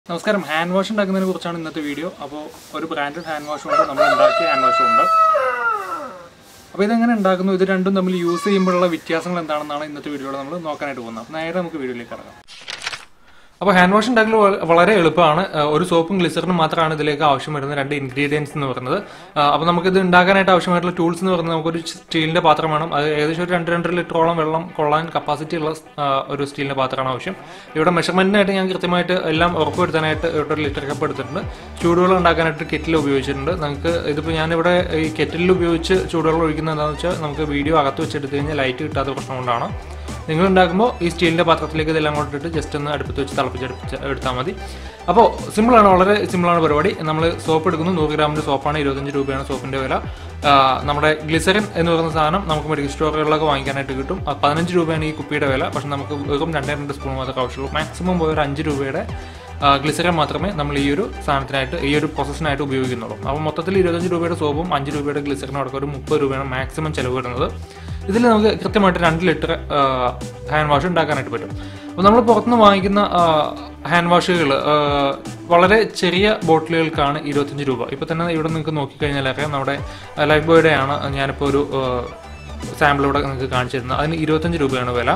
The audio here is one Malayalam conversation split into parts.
നമസ്കാരം ഹാൻഡ് വാഷ് ഉണ്ടാക്കുന്നതിനെ കുറിച്ചാണ് ഇന്നത്തെ വീഡിയോ അപ്പോൾ ഒരു ബ്രാൻഡഡ് ഹാൻഡ് വാഷും ഉണ്ട് നമ്മൾ ഉണ്ടാക്കിയ ഹാൻഡ് വാഷും ഉണ്ട് അപ്പോൾ ഇതെങ്ങനെ ഉണ്ടാക്കുന്നു ഇത് രണ്ടും തമ്മിൽ യൂസ് ചെയ്യുമ്പോഴുള്ള വ്യത്യാസങ്ങൾ എന്താണെന്നാണ് ഇന്നത്തെ വീഡിയോയിൽ നമ്മൾ നോക്കാനായിട്ട് പോകുന്നത് അപ്പോൾ നേരെ നമുക്ക് വീഡിയോയിലേക്ക് ഇറങ്ങാം അപ്പോൾ ഹാൻഡ് വാഷ് ഉണ്ടാക്കൽ വ- വളരെ എളുപ്പമാണ് ആ, ഒരു സോപ്പും ഗ്ലിസറിനും മാത്രമാണ് ഇതിലേക്ക് ആവശ്യം വരുന്ന രണ്ട് ഇൻഗ്രീഡിയൻസ് എന്ന് പറയുന്നത് ആ, അപ്പോൾ നമുക്കിത് ഉണ്ടാക്കാനായിട്ട് ആവശ്യമായിട്ടുള്ള ടൂൾസ് എന്ന് പറയുന്നത് നമുക്കൊരു സ്റ്റീലിന്റെ പാത്രം വേണം അത് ഏകദേശം ഒരു രണ്ട് രണ്ടര ലിറ്ററോളം വെള്ളം കൊള്ളാൻ കപ്പാസിറ്റി ഉള്ള ആ, ഒരു സ്റ്റീലിന്റെ പാത്രമാണ് ആവശ്യം ഇവിടെ മെഷർമെന്റിനായിട്ട് ഞാൻ കൃത്യമായിട്ട് എല്ലാം ഉറപ്പുവരുത്താനായിട്ട് ഇവിടെ ഒരു ലിറ്റർ കപ്പ് എടുത്തിട്ടുണ്ട് ചൂടുവെള്ളം ഉണ്ടാക്കാനായിട്ട് കെറ്റിൽ ഉപയോഗിച്ചിട്ടുണ്ട് നമുക്ക് ഇതിപ്പോൾ ഞാനിവിടെ ഈ കെറ്റിലിൽ ഉപയോഗിച്ച് ചൂടുവെള്ളം ഒഴിക്കുന്നത് എന്താണെന്ന് വെച്ചാൽ നമുക്ക് വീഡിയോ അകത്ത് വെച്ചെടുത്ത് കഴിഞ്ഞാൽ ലൈറ്റ് കിട്ടാത്ത പ്രശ്നം കൊണ്ടാണ് നിങ്ങൾ ഉണ്ടാക്കുമ്പോൾ ഈ സ്റ്റീലിന്റെ പാത്രത്തിലേക്ക് ഇതെല്ലാം കൊണ്ടിട്ട് ജസ്റ്റ് ഒന്ന് അടുപ്പത്ത് വെച്ച് തിളപ്പിച്ചെടുപ്പിച്ച് എടുത്താൽ മതി അപ്പോൾ സിമ്പിളാണ് വളരെ സിമ്പിളാണ് പരിപാടി നമ്മൾ സോപ്പ് എടുക്കുന്നു നൂറ് ഗ്രാമിന്റെ സോപ്പാണ് ഇരുപത്തഞ്ച് രൂപയാണ് സോപ്പിന്റെ വില ആ, നമ്മുടെ ഗ്ലിസറിൻ എന്ന് പറയുന്ന സാധനം നമുക്ക് മെഡിക്കൽ സ്റ്റോറുകളിലൊക്കെ വാങ്ങിക്കാനായിട്ട് കിട്ടും ആ, പതിനഞ്ച് രൂപയാണ് ഈ കുപ്പിയുടെ വില പക്ഷെ നമുക്ക് വെറും രണ്ടേ രണ്ട് സ്പൂൺ മാത്രമേ ആവശ്യമുള്ളൂ മാക്സിമം പോയ ഒരു അഞ്ച് രൂപയുടെ ഗ്ലിസറിൻ മാത്രമേ നമ്മൾ ഈ ഒരു സാധനത്തിനായിട്ട് ഈ ഒരു പ്രോസസ്സിനായിട്ട് ഉപയോഗിക്കുന്നുള്ളൂ അപ്പോൾ മൊത്തത്തിൽ ഇരുപത്തഞ്ച് രൂപയുടെ സോപ്പും അഞ്ച് രൂപയുടെ ഗ്ലിസറിനും അടക്കം ഒരു മുപ്പത് രൂപയാണ് മാക്സിമം ചിലവ് വരുന്നത് ഇതിൽ നമുക്ക് കൃത്യമായിട്ട് രണ്ട് ലിറ്റർ ഹാൻഡ് വാഷ് ഉണ്ടാക്കാനായിട്ട് പറ്റും അപ്പോൾ നമ്മൾ പുറത്തുനിന്ന് വാങ്ങിക്കുന്ന ഹാൻഡ് വാഷുകൾ വളരെ ചെറിയ ബോട്ടിലുകൾക്കാണ് ഇരുപത്തഞ്ച് രൂപ ഇപ്പോൾ തന്നെ ഇവിടെ നിങ്ങൾക്ക് നോക്കിക്കഴിഞ്ഞാൽ അറിയാം നമ്മുടെ ലൈഫ് ബോയുടെ ആണ് ഞാനിപ്പോൾ ഒരു സാമ്പിൾ ഇവിടെ നിങ്ങൾക്ക് കാണിച്ചു തരുന്നത് അതിന് ഇരുപത്തഞ്ച് രൂപയാണ് വില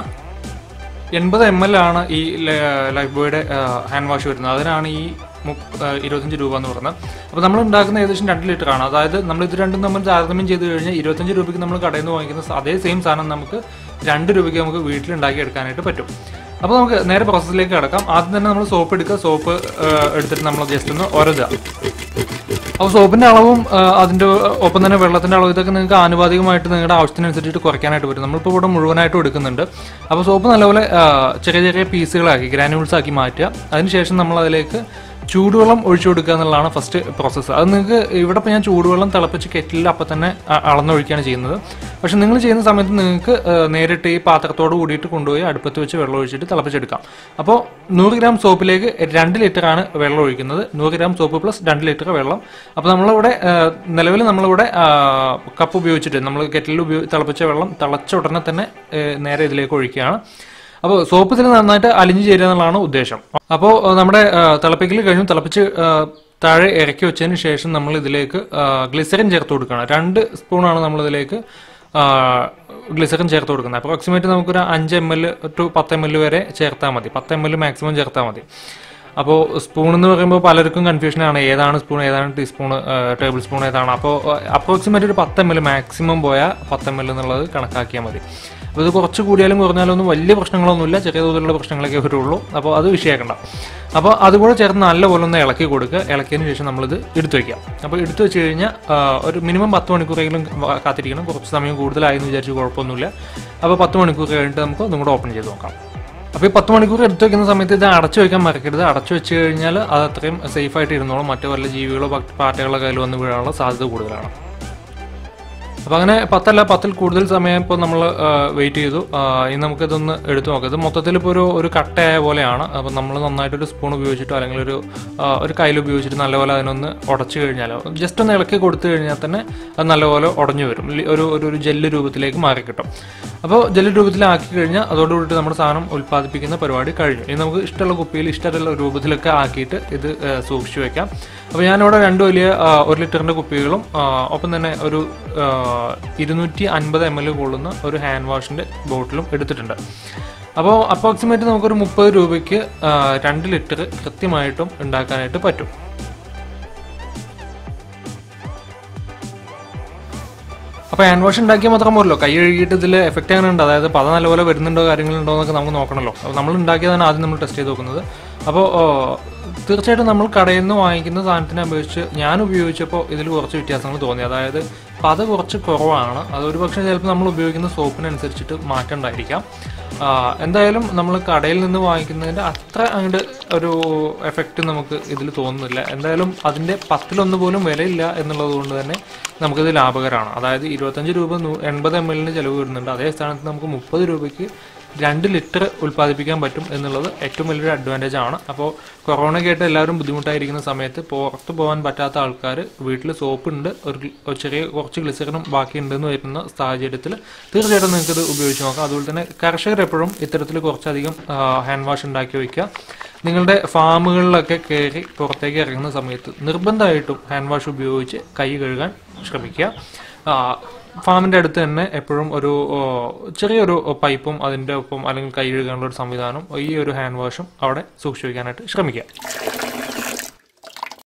എൺപത് എം എൽ ആണ് ഈ ലൈഫ് ബോയുടെ ഹാൻഡ് വാഷ് വരുന്നത് അതിനാണ് ഈ മുപ്പ- ആ, ഇരുപത്തഞ്ച് രൂപ എന്ന് പറയുന്നത് അപ്പോൾ നമ്മൾ ഉണ്ടാക്കുന്ന ഏകദേശം രണ്ട് ലിറ്റർ ആണ് അതായത് നമ്മൾ ഇത് രണ്ടും നമ്മൾ താരതമ്യം ചെയ്ത് കഴിഞ്ഞാൽ ഇരുപത്തഞ്ച് രൂപയ്ക്ക് നമ്മൾ കടയിൽ നിന്ന് വാങ്ങിക്കുന്ന സ- അതേ സെയിം സാധനം നമുക്ക് രണ്ട് രൂപയ്ക്ക് നമുക്ക് വീട്ടിൽ ഉണ്ടാക്കി എടുക്കാനായിട്ട് പറ്റും അപ്പോൾ നമുക്ക് നേരെ പ്രോസസ്സിലേക്ക് കിടക്കാം ആദ്യം തന്നെ നമ്മൾ സോപ്പ് എടുക്കുക സോപ്പ് എടുത്തിട്ട് നമ്മൾ ജസ്റ്റ് ഒന്ന് ഒരതുക അപ്പോൾ സോപ്പിന്റെ അളവും ആ, അതിന്റെ ഒപ്പം തന്നെ വെള്ളത്തിന്റെ അളവും ഇതൊക്കെ നിങ്ങൾക്ക് ആനുപാതികമായിട്ട് നിങ്ങളുടെ ആവശ്യത്തിനനുസരിച്ചിട്ട് കുറയ്ക്കാനായിട്ട് പറ്റും നമ്മളിപ്പോൾ ഇവിടെ മുഴുവനായിട്ടും എടുക്കുന്നുണ്ട് അപ്പോൾ സോപ്പ് നല്ലപോലെ ആ, ചെറിയ ചെറിയ പീസുകളാക്കി ഗ്രാനുവൽസ് ആക്കി മാറ്റുക അതിനുശേഷം നമ്മൾ അതിലേക്ക് ചൂടുവെള്ളം ഒഴിച്ചു കൊടുക്കുക എന്നുള്ളതാണ് ഫസ്റ്റ് പ്രോസസ്സ് അത് നിങ്ങൾക്ക് ഇവിടെ ഇപ്പോൾ ഞാൻ ചൂടുവെള്ളം തിളപ്പിച്ച് കെറ്റിലിൽ അപ്പം തന്നെ ആ, അളന്നൊഴിക്കുകയാണ് ചെയ്യുന്നത് പക്ഷെ നിങ്ങൾ ചെയ്യുന്ന സമയത്ത് നിങ്ങൾക്ക് ആ, നേരിട്ട് ഈ പാത്രത്തോട് കൂടിയിട്ട് കൊണ്ടുപോയി അടുപ്പത്ത് വെച്ച് വെള്ളം ഒഴിച്ചിട്ട് തിളപ്പിച്ചെടുക്കാം അപ്പോൾ നൂറ് ഗ്രാം സോപ്പിലേക്ക് രണ്ട് ലിറ്റർ ആണ് വെള്ളം ഒഴിക്കുന്നത് നൂറ് ഗ്രാം സോപ്പ് പ്ലസ് രണ്ട് ലിറ്റർ വെള്ളം അപ്പോൾ നമ്മളിവിടെ നിലവിൽ നമ്മളിവിടെ ആ, കപ്പ് ഉപയോഗിച്ചിട്ട് നമ്മൾ കെറ്റിലിൽ ഉപയോഗി തിളപ്പിച്ച വെള്ളം തിളച്ച ഉടനെ തന്നെ ആ, നേരെ ഇതിലേക്ക് ഒഴിക്കുകയാണ് അപ്പോൾ സോപ്പ് ഇതിൽ നന്നായിട്ട് അലിഞ്ഞു ചേരുക എന്നുള്ളതാണ് ഉദ്ദേശം അപ്പോൾ നമ്മുടെ ആ, തിളപ്പിക്കൽ കഴിഞ്ഞു തിളപ്പിച്ച് ആ, താഴെ ഇറക്കി വെച്ചതിന് ശേഷം നമ്മൾ ഇതിലേക്ക് ഗ്ലിസറിൻ ചേർത്ത് കൊടുക്കണം രണ്ട് സ്പൂണാണ് നമ്മൾ ഇതിലേക്ക് ഗ്ലിസറിൻ ചേർത്ത് കൊടുക്കുന്നത് അപ്രോക്സിമേറ്റ് നമുക്കൊരു അഞ്ച് എം എൽ ടു പത്ത് എം എൽ വരെ ചേർത്താൽ മതി പത്ത് എം എൽ മാക്സിമം ചേർത്താൽ മതി അപ്പോൾ സ്പൂൺ എന്ന് പറയുമ്പോൾ പലർക്കും കൺഫ്യൂഷനാണ് ഏതാണ് സ്പൂൺ ഏതാണ് ടീസ്പൂൺ ടേബിൾ സ്പൂൺ ഏതാണ് അപ്പോൾ അപ്രോക്സിമേറ്റ് ഒരു പത്ത് എം എൽ മാക്സിമം പോയാൽ പത്ത് എം എൽ എന്നുള്ളത് കണക്കാക്കിയാൽ മതി അപ്പോൾ ഇത് കുറച്ച് കൂടിയാലും കുറഞ്ഞാലും ഒന്നും വലിയ പ്രശ്നങ്ങളൊന്നുമില്ല ചെറിയ തോതിലുള്ള പ്രശ്നങ്ങളൊക്കെ വരുള്ളൂ അപ്പോൾ അത് വിഷയമാക്കണ്ട അപ്പോൾ അതുകൂടെ ചേർത്ത് നല്ലപോലെ ഒന്ന് ഇളക്കി കൊടുക്കുക ഇളക്കിയതിന് ശേഷം നമ്മളിത് എടുത്തു വയ്ക്കാം അപ്പോൾ എടുത്തു വെച്ച് കഴിഞ്ഞാൽ ആ, ഒരു മിനിമം പത്ത് മണിക്കൂറെങ്കിലും വ- കാത്തിരിക്കണം കുറച്ച് സമയം കൂടുതലായി എന്ന് വിചാരിച്ച് കുഴപ്പമൊന്നുമില്ല അപ്പോൾ പത്ത് മണിക്കൂർ കഴിഞ്ഞിട്ട് നമുക്ക് ഒന്നും കൂടെ ഓപ്പൺ ചെയ്ത് നോക്കാം അപ്പോൾ ഈ പത്ത് മണിക്കൂർ എടുത്തു വെക്കുന്ന സമയത്ത് ഇത് അടച്ചു വെക്കാൻ മറക്കരുത് അടച്ചു വെച്ച് കഴിഞ്ഞാൽ അത് അത്രയും സേഫ് ആയിട്ട് ഇരുന്നോളും മറ്റു വല്ല ജീവികളോ ഭക്തി- പാറ്റകളോ കയ്യിൽ വന്ന് വീഴാനുള്ള സാധ്യത കൂടുതലാണ് അപ്പോൾ അങ്ങനെ പത്തല്ല പത്തിൽ കൂടുതൽ സമയം ഇപ്പോൾ നമ്മൾ വെയിറ്റ് ചെയ്തു ആ, ഇനി നമുക്കിതൊന്ന് എടുത്തു നോക്കാം ഇത് മൊത്തത്തിൽ ഇപ്പോൾ ഒരു ഒരു കട്ടയായ പോലെയാണ് അപ്പോൾ നമ്മൾ നന്നായിട്ടൊരു സ്പൂൺ ഉപയോഗിച്ചിട്ടോ അല്ലെങ്കിൽ ഒരു ആ, ഒരു കയ്യിൽ ഉപയോഗിച്ചിട്ട് നല്ലപോലെ അതിനൊന്ന് ഉടച്ചു കഴിഞ്ഞാൽ ജസ്റ്റ് ഒന്ന് ഇളക്കി കൊടുത്തു കഴിഞ്ഞാൽ തന്നെ അത് നല്ലപോലെ ഉടഞ്ഞു വരും ലി- ഒരു ഒരു ഒരു ജെല്ല് രൂപത്തിലേക്ക് മാറി കിട്ടും അപ്പോൾ ജെല്ല് രൂപത്തിലാക്കി കഴിഞ്ഞാൽ അതോടുകൂടി നമ്മുടെ സാധനം ഉൽപ്പാദിപ്പിക്കുന്ന പരിപാടി കഴിഞ്ഞു ഇനി നമുക്ക് ഇഷ്ടമുള്ള കുപ്പിയിൽ ഇഷ്ടമുള്ള രൂപത്തിലൊക്കെ ആക്കിയിട്ട് ഇത് ആ, സൂക്ഷിച്ചു വെക്കാം അപ്പോൾ ഞാനിവിടെ രണ്ട് വലിയ ആ, ഒരു ലിറ്ററിൻ്റെ കുപ്പികളും ആ, ഒപ്പം തന്നെ ഒരു ആ, ഇരുന്നൂറ്റി അൻപത് എം എൽ കൊള്ളുന്ന ഒരു ഹാൻഡ് വാഷിൻ്റെ ബോട്ടിലും എടുത്തിട്ടുണ്ട് അപ്പോൾ അപ്രോക്സിമേറ്റ് നമുക്കൊരു മുപ്പത് രൂപയ്ക്ക് ആ, രണ്ട് ലിറ്റർ കൃത്യമായിട്ടും ഉണ്ടാക്കാനായിട്ട് പറ്റും അപ്പോൾ ഹാൻഡ് വാഷ് ഉണ്ടാക്കിയാൽ മാത്രം പോരല്ലോ കൈ കഴുകിയിട്ട് ഇതിൽ എഫക്റ്റ് അങ്ങനെ ഉണ്ട് അതായത് പത നല്ലപോലെ വരുന്നുണ്ടോ കാര്യങ്ങളുണ്ടോ എന്നൊക്കെ നമുക്ക് നോക്കണമല്ലോ അപ്പോൾ നമ്മൾ ഉണ്ടാക്കിയതാണ് ആദ്യം നമ്മൾ ടെസ്റ്റ് ചെയ്ത് നോക്കുന്നത് അപ്പോൾ തീർച്ചയായിട്ടും നമ്മൾ കടയിൽ നിന്ന് വാങ്ങിക്കുന്ന സാധനത്തിനെ അപേക്ഷിച്ച് ഞാൻ ഉപയോഗിച്ചപ്പോൾ ഇതിൽ കുറച്ച് വ്യത്യാസങ്ങൾ തോന്നി അതായത് പത കുറച്ച് കുറവാണ് അതൊരു പക്ഷേ ചിലപ്പോൾ നമ്മൾ ഉപയോഗിക്കുന്ന സോപ്പിനനുസരിച്ചിട്ട് മാറ്റം ഉണ്ടായിരിക്കാം ആ, എന്തായാലും നമ്മൾ കടയിൽ നിന്ന് വാങ്ങിക്കുന്നതിൻ്റെ അത്ര അങ്ങോട്ട് ഒരു എഫക്റ്റ് നമുക്ക് ഇതിൽ തോന്നുന്നില്ല എന്തായാലും അതിൻ്റെ പത്തിലൊന്ന് പോലും വിലയില്ല എന്നുള്ളത് കൊണ്ട് തന്നെ നമുക്കിത് ലാഭകരമാണ് അതായത് ഇരുപത്തഞ്ച് രൂപ നൂ- എൺപത് എം എല്ലിന് ചിലവ് വരുന്നുണ്ട് അതേ സ്ഥാനത്ത് നമുക്ക് മുപ്പത് രൂപയ്ക്ക് രണ്ട് ലിറ്റർ ഉൽപ്പാദിപ്പിക്കാൻ പറ്റും എന്നുള്ളത് ഏറ്റവും വലിയൊരു അഡ്വാൻറ്റേജ് ആണ് അപ്പോൾ കൊറോണയ്ക്ക് ആയിട്ട് എല്ലാവരും ബുദ്ധിമുട്ടായിരിക്കുന്ന സമയത്ത് പുറത്ത് പോകാൻ പറ്റാത്ത ആൾക്കാർ വീട്ടിൽ സോപ്പ് ഉണ്ട് ഒരു ഗ്ലി- ഒരു ചെറിയ കുറച്ച് ഗ്ലിസറിനും ബാക്കി ഉണ്ടെന്ന് വരുന്ന സാഹചര്യത്തിൽ തീർച്ചയായിട്ടും നിങ്ങൾക്ക് ഇത് ഉപയോഗിച്ച് നോക്കാം അതുപോലെ തന്നെ കർഷകർ എപ്പോഴും ഇത്തരത്തിൽ കുറച്ചധികം ഹാൻഡ് വാഷ് ഉണ്ടാക്കി വയ്ക്കുക നിങ്ങളുടെ ഫാമുകളിലൊക്കെ കയറി പുറത്തേക്ക് ഇറങ്ങുന്ന സമയത്ത് നിർബന്ധമായിട്ടും ഹാൻഡ് വാഷ് ഉപയോഗിച്ച് കൈ കഴുകാൻ ശ്രമിക്കുക ആ, ഫാമിൻ്റെ അടുത്ത് തന്നെ എപ്പോഴും ഒരു ഓ, ചെറിയൊരു പൈപ്പും അതിൻ്റെ ഒപ്പം അല്ലെങ്കിൽ കൈ കഴുകാനുള്ള ഒരു സംവിധാനം ഈ ഒരു ഹാൻഡ് വാഷും അവിടെ സൂക്ഷിച്ചു വയ്ക്കാനായിട്ട് ശ്രമിക്കുക